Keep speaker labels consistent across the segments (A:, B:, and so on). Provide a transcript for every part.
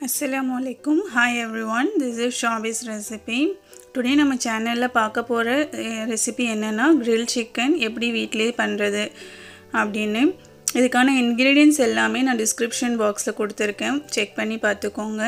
A: அஸ்ஸலாமு அலைக்கும் hi everyone this is Shabi's recipe today நம்ம சேனலில் பார்க்க போகிற ரெசிபி என்னென்னா grill சிக்கன் எப்படி வீட்டிலே பண்ணுறது அப்படின்னு இதுக்கான இன்க்ரீடியன்ஸ் எல்லாமே நான் டிஸ்கிரிப்ஷன் பாக்ஸில் கொடுத்துருக்கேன் செக் பண்ணி பார்த்துக்கோங்க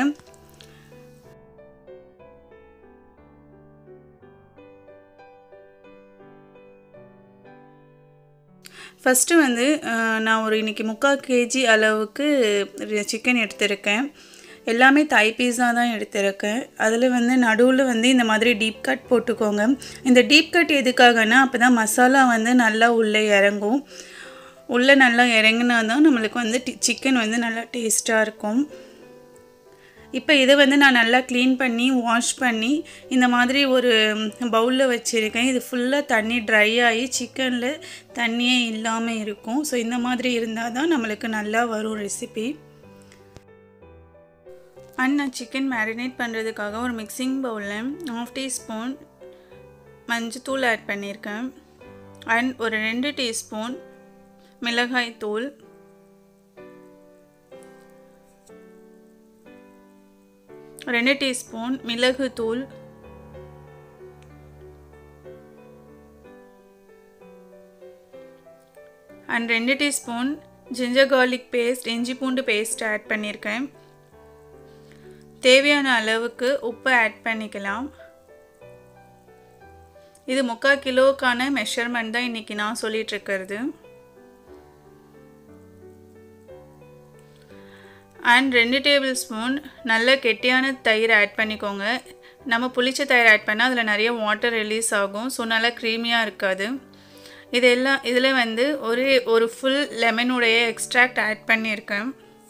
A: ஃபஸ்ட்டு வந்து அஹ், நான் ஒரு இன்றைக்கி முக்கால் கேஜி அளவுக்கு சிக்கன் எடுத்திருக்கேன் எல்லாமே தை பீஸா தான் எடுத்திருக்கேன் அதில் வந்து நடுவில் வந்து இந்த மாதிரி டீப் கட் போட்டுக்கோங்க இந்த டீப் கட் எதுக்காகனா அப்போ தான் மசாலா வந்து நல்லா உள்ளே இறங்கும் உள்ளே நல்லா இறங்குனா தான் நம்மளுக்கு வந்து சிக்கன் வந்து நல்லா டேஸ்ட்டாக இருக்கும் இப்போ இதை வந்து நான் நல்லா க்ளீன் பண்ணி வாஷ் பண்ணி இந்த மாதிரி ஒரு பவுலில் வச்சுருக்கேன் இது ஃபுல்லாக தண்ணி ட்ரை ஆகி சிக்கனில் தண்ணியே இல்லாமல் இருக்கும் ஸோ இந்த மாதிரி இருந்தால் தான் நம்மளுக்கு நல்லா வரும் ரெசிபி அண்ட் நான் சிக்கன் மேரினேட் பண்ணுறதுக்காக ஒரு மிக்சிங் பவுலில் ஹாஃப் டீஸ்பூன் மஞ்சத்தூள் ஆட் பண்ணியிருக்கேன் அண்ட் ஒரு ரெண்டு டீஸ்பூன் மிளகாய் தூள் ரெண்டு டீஸ்பூன் மிளகு தூள் அண்ட் ரெண்டு டீஸ்பூன் ஜிஞ்சர் கார்லிக் பேஸ்ட் இஞ்சி பூண்டு பேஸ்ட் ஆட் பண்ணியிருக்கேன் தேவையான அளவுக்கு உப்பு ஆட் பண்ணிக்கலாம் இது முக்கால் கிலோக்கான மெஷர்மெண்ட் தான் இன்றைக்கி நான் சொல்லிகிட்ருக்கிறது அண்ட் ரெண்டு டேபிள் ஸ்பூன் நல்ல கெட்டியான தயிர் ஆட் பண்ணிக்கோங்க நம்ம புளிச்ச தயிர் ஆட் பண்ணால் அதில் நிறைய வாட்டர் ரிலீஸ் ஆகும் ஸோ நல்லா க்ரீமியாக இருக்காது இது எல்லாம் இதில் வந்து ஒரு ஒரு ஃபுல் லெமனுடைய எக்ஸ்ட்ராக்ட் ஆட் பண்ணியிருக்கேன்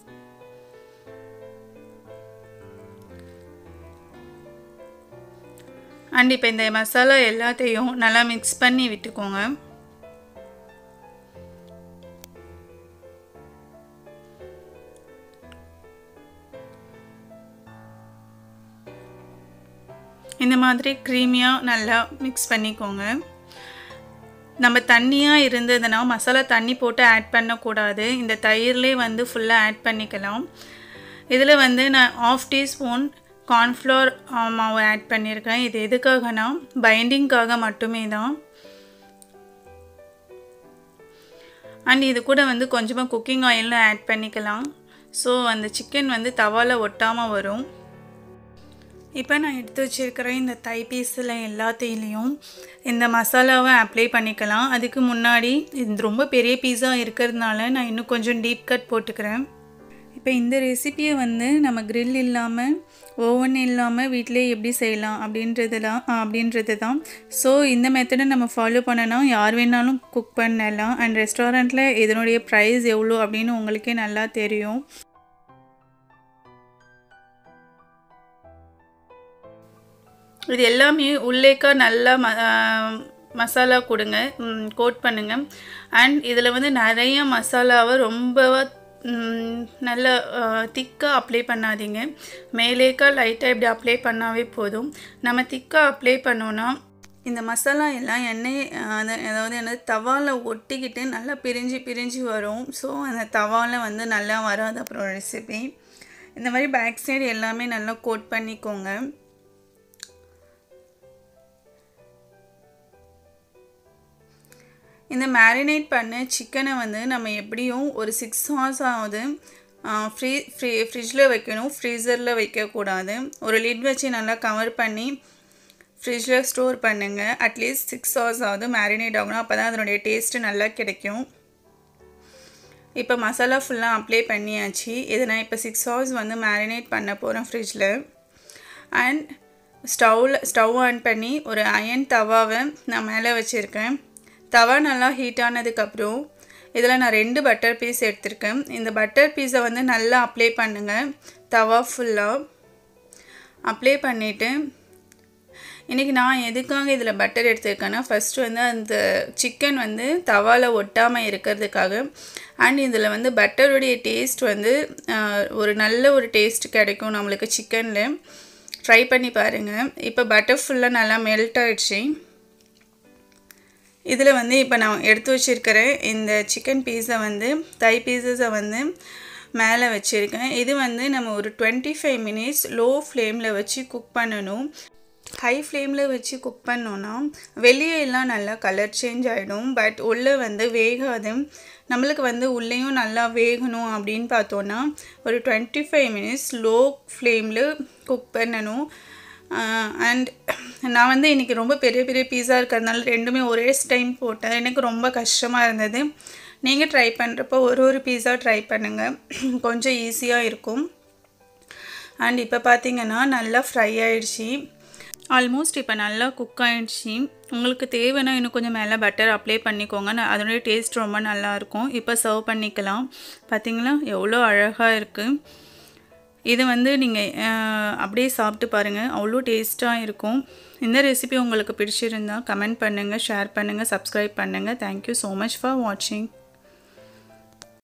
A: அண்ட் இப்போ இந்த மசாலா எல்லாத்தையும் நல்லா மிக்ஸ் பண்ணி விட்டுக்கோங்க இந்த மாதிரி க்ரீமியாக நல்லா மிக்ஸ் பண்ணிக்கோங்க நம்ம தண்ணியாக இருந்ததுன்னா மசாலா தண்ணி போட்டு ஆட் பண்ணக்கூடாது இந்த தயிர்லேயே வந்து ஃபுல்லாக ஆட் பண்ணிக்கலாம் இதில் வந்து நான் ஆஃப் டீஸ்பூன் கார்ன்ஃப்ளவர் மாவு ஆட் பண்ணியிருக்கேன் இது எதுக்காகனா பைண்டிங்காக மட்டுமே தான் அண்ட் இது கூட வந்து கொஞ்சமாக குக்கிங் ஆயிலும் ஆட் பண்ணிக்கலாம் ஸோ அந்த சிக்கன் வந்து தவாவில் ஒட்டாமல் வரும் இப்போ நான் எடுத்து வச்சுருக்கிற இந்த தை பீஸில் எல்லாத்தையிலையும் இந்த மசாலாவை அப்ளை பண்ணிக்கலாம் அதுக்கு முன்னாடி இது ரொம்ப பெரிய பீஸா இருக்கிறதுனால நான் இன்னும் கொஞ்சம் டீப் கட் போட்டுக்கிறேன் இப்போ இந்த ரெசிப்பியை வந்து நம்ம grill இல்லாமல் ஓவன் இல்லாமல் வீட்டிலே எப்படி செய்யலாம் அப்படின்றது தான் அப்படின்றது தான் ஸோ இந்த மெத்தடை நம்ம ஃபாலோ பண்ணனா யார் வேணாலும் குக் பண்ணலாம் அண்ட் ரெஸ்டாரண்ட்டில் இதனுடைய ப்ரைஸ் எவ்வளோ அப்படின்னு உங்களுக்கே நல்லா தெரியும் இது எல்லாமே உள்ளேக்கா நல்லா ம மசாலா கொடுங்க கோட் பண்ணுங்கள் அண்ட் இதில் வந்து நிறைய மசாலாவை ரொம்ப நல்ல திக்காக அப்ளை பண்ணாதீங்க மேலேக்கா லைட்டாக இப்படி அப்ளை பண்ணாவே போதும் நம்ம திக்காக அப்ளை பண்ணோன்னா இந்த மசாலா எல்லாம் எண்ணெய் அதாவது என்னது தவாவில் ஒட்டிக்கிட்டு நல்லா பிரிஞ்சு பிரிஞ்சு வரும் ஸோ அந்த தவாவில் வந்து நல்லா வராது அப்புறம் ரெசிபி இந்த மாதிரி பேக் சைடு எல்லாமே நல்லா கோட் பண்ணிக்கோங்க இந்த மேரினேட் பண்ண சிக்கனை வந்து நம்ம எப்படியும் ஒரு சிக்ஸ் ஹவர்ஸ் ஆகுது ஃப்ரீ ஃப்ரீ ஃப்ரிட்ஜில் வைக்கணும் ஃப்ரீசரில் வைக்கக்கூடாது ஒரு லிட் வச்சு நல்லா கவர் பண்ணி ஃப்ரிட்ஜில் ஸ்டோர் பண்ணுங்கள் அட்லீஸ்ட் சிக்ஸ் ஹவர்ஸ் ஆகுது மேரினேட் ஆகணும் அப்போ தான் அதனுடைய டேஸ்ட்டு நல்லா கிடைக்கும் இப்போ மசாலா ஃபுல்லாக அப்ளை பண்ணியாச்சு இதை நான் இப்போ சிக்ஸ் ஹவர்ஸ் வந்து மேரினேட் பண்ண போகிறேன் ஃப்ரிட்ஜில் அண்ட் ஸ்டவ்வில் ஸ்டவ் ஆன் பண்ணி ஒரு அயன் தவாவை நான் மேலே வச்சுருக்கேன் தவா நல்லா ஹீட் ஆனதுக்கப்புறம் இதில் நான் ரெண்டு பட்டர் பீஸ் எடுத்திருக்கேன் இந்த பட்டர் பீஸை வந்து நல்லா அப்ளை பண்ணுங்கள் தவா ஃபுல்லாக அப்ளை பண்ணிவிட்டு இன்றைக்கி நான் எதுக்காக இதில் பட்டர் எடுத்திருக்கேன்னா ஃபஸ்ட்டு வந்து அந்த சிக்கன் வந்து தவாவில் ஒட்டாமல் இருக்கிறதுக்காக அண்ட் இதில் வந்து பட்டருடைய டேஸ்ட் வந்து ஒரு நல்ல ஒரு டேஸ்ட் கிடைக்கும் நம்மளுக்கு சிக்கனில் ட்ரை பண்ணி பாருங்கள் இப்போ பட்டர் ஃபுல்லாக நல்லா மெல்ட் ஆகிடுச்சு இதில் வந்து இப்போ நான் எடுத்து வச்சுருக்கிற இந்த சிக்கன் பீஸை வந்து தை பீசஸை வந்து மேலே வச்சுருக்கேன் இது வந்து நம்ம ஒரு டுவெண்ட்டி ஃபைவ் மினிட்ஸ் லோ ஃப்ளேமில் வச்சு குக் பண்ணணும் ஹை ஃப்ளேமில் வச்சு குக் பண்ணோன்னா வெளியே எல்லாம் நல்லா கலர் சேஞ்ச் ஆகிடும் பட் உள்ளே வந்து வேகாது நம்மளுக்கு வந்து உள்ளேயும் நல்லா வேகணும் அப்படின்னு பார்த்தோன்னா ஒரு டுவெண்ட்டி ஃபைவ் மினிட்ஸ் லோ ஃப்ளேமில் குக் பண்ணணும் அண்ட் நான் வந்து இன்றைக்கி ரொம்ப பெரிய பெரிய பீஸா இருக்கிறதுனால ரெண்டுமே ஒரே டைம் போட்டேன் எனக்கு ரொம்ப கஷ்டமாக இருந்தது நீங்கள் ட்ரை பண்ணுறப்போ ஒரு ஒரு பீஸா ட்ரை பண்ணுங்கள் கொஞ்சம் ஈஸியாக இருக்கும் அண்ட் இப்போ பார்த்தீங்கன்னா நல்லா ஃப்ரை ஆயிடுச்சு ஆல்மோஸ்ட் இப்போ நல்லா குக் ஆகிடுச்சு உங்களுக்கு தேவைன்னா இன்னும் கொஞ்சம் மேலே பட்டர் அப்ளை பண்ணிக்கோங்க நான் அதனுடைய டேஸ்ட் ரொம்ப நல்லாயிருக்கும் இப்போ சர்வ் பண்ணிக்கலாம் பார்த்தீங்களா எவ்வளோ அழகாக இருக்குது இது வந்து நீங்கள் அப்படியே சாப்பிட்டு பாருங்கள் அவ்வளோ டேஸ்ட்டாக இருக்கும் இந்த ரெசிபி உங்களுக்கு பிடிச்சிருந்தா கமெண்ட் பண்ணுங்கள் ஷேர் பண்ணுங்கள் சப்ஸ்கிரைப் பண்ணுங்கள் தேங்க்யூ ஸோ மச் ஃபார் வாட்சிங்